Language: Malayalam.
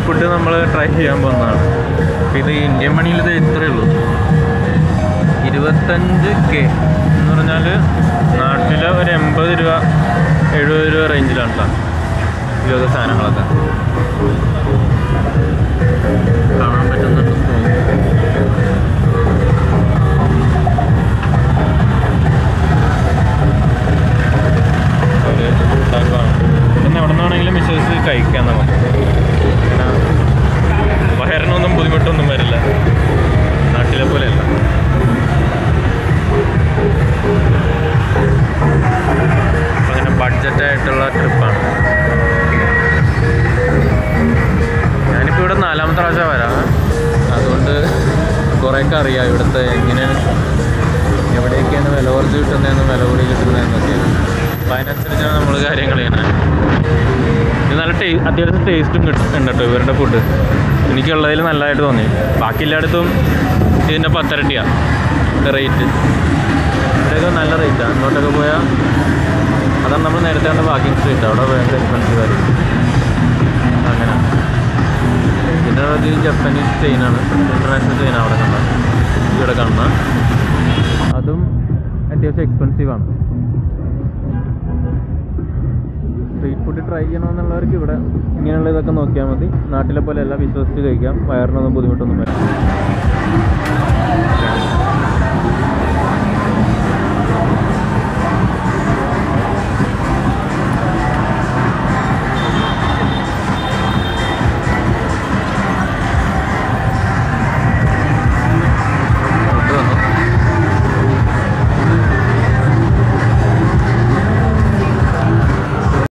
ഫുഡ് നമ്മൾ ട്രൈ ചെയ്യാൻ പോകുന്നതാണ് അപ്പോൾ ഇത് ഇന്ത്യൻ മണിയിൽ ഇത് ഇത്രയേ ഉള്ളൂ ഇരുപത്തഞ്ച് കെ എന്ന് പറഞ്ഞാൽ നാട്ടിൽ ഒരു എൺപത് രൂപ എഴുപത് രൂപ റേഞ്ചിലാണ് കേട്ടോ ഇതൊക്കെ സാധനങ്ങളൊക്കെ കാണാൻ പറ്റുന്നുണ്ടെന്ന് തോന്നുന്നു ഒരു ഉണ്ടാക്കുവാണ് ഇവിടുന്ന് എവിടെ നിന്നാണെങ്കിലും വിശ്വസിച്ച് കഴിക്കാം നമുക്ക് പിന്നെ വയറിനൊന്നും ബുദ്ധിമുട്ടൊന്നും വരില്ല നാട്ടിലെ പോലെയല്ല അങ്ങനെ ബഡ്ജറ്റായിട്ടുള്ള ട്രിപ്പാണ് ഞാനിപ്പോൾ ഇവിടെ നാലാമത്തെ പ്രാവശ്യം വരാം അതുകൊണ്ട് കുറേയൊക്കെ അറിയാം ഇവിടുത്തെ എങ്ങനെയാണ് എവിടെയൊക്കെയാണ് വില കുറച്ച് കിട്ടുന്നതെന്നും വില കൂടി കിട്ടുന്നതെന്നൊക്കെ അപ്പം അതിനനുസരിച്ചാണ് നമ്മൾ കാര്യങ്ങൾ ചെയ്യണത് ഇത് നല്ല ടേ അത്യാവശ്യം ടേസ്റ്റും കിട്ടും ഉണ്ട് കേട്ടോ ഇവരുടെ ഫുഡ് എനിക്കുള്ളതിൽ നല്ലതായിട്ട് തോന്നി ബാക്കി എല്ലായിടത്തും ഇതിൻ്റെ പത്തരട്ടിയാണ് റേറ്റ് ഇവിടെയൊക്കെ നല്ല റേറ്റാണ് അങ്ങോട്ടൊക്കെ പോയാൽ അതാണ് നമ്മൾ നേരത്തെ കണ്ട വാക്കിംഗ് സ്ട്രീറ്റ് അവിടെ ഭയങ്കര എക്സ്പെൻസീവ് ആയിരിക്കും അങ്ങനെ പിന്നെ ഉള്ളത് ഈ ജപ്പാനീസ് ചെയിനാണ് ഇൻ്റർനാഷണൽ ചെയിൻ അവിടെ കണ്ട ഇവിടെ കാണുന്ന അതും അത്യാവശ്യം എക്സ്പെൻസീവ് ആണ് സ്ട്രീറ്റ് ഫുഡ് ട്രൈ ചെയ്യണമെന്നുള്ളവർക്ക് ഇവിടെ ഇങ്ങനെയുള്ള ഇതൊക്കെ നോക്കിയാൽ മതി നാട്ടിലെ പോലെ എല്ലാം വിശ്വസിച്ച് കഴിക്കാം വയറിനൊന്നും ബുദ്ധിമുട്ടൊന്നും വരാം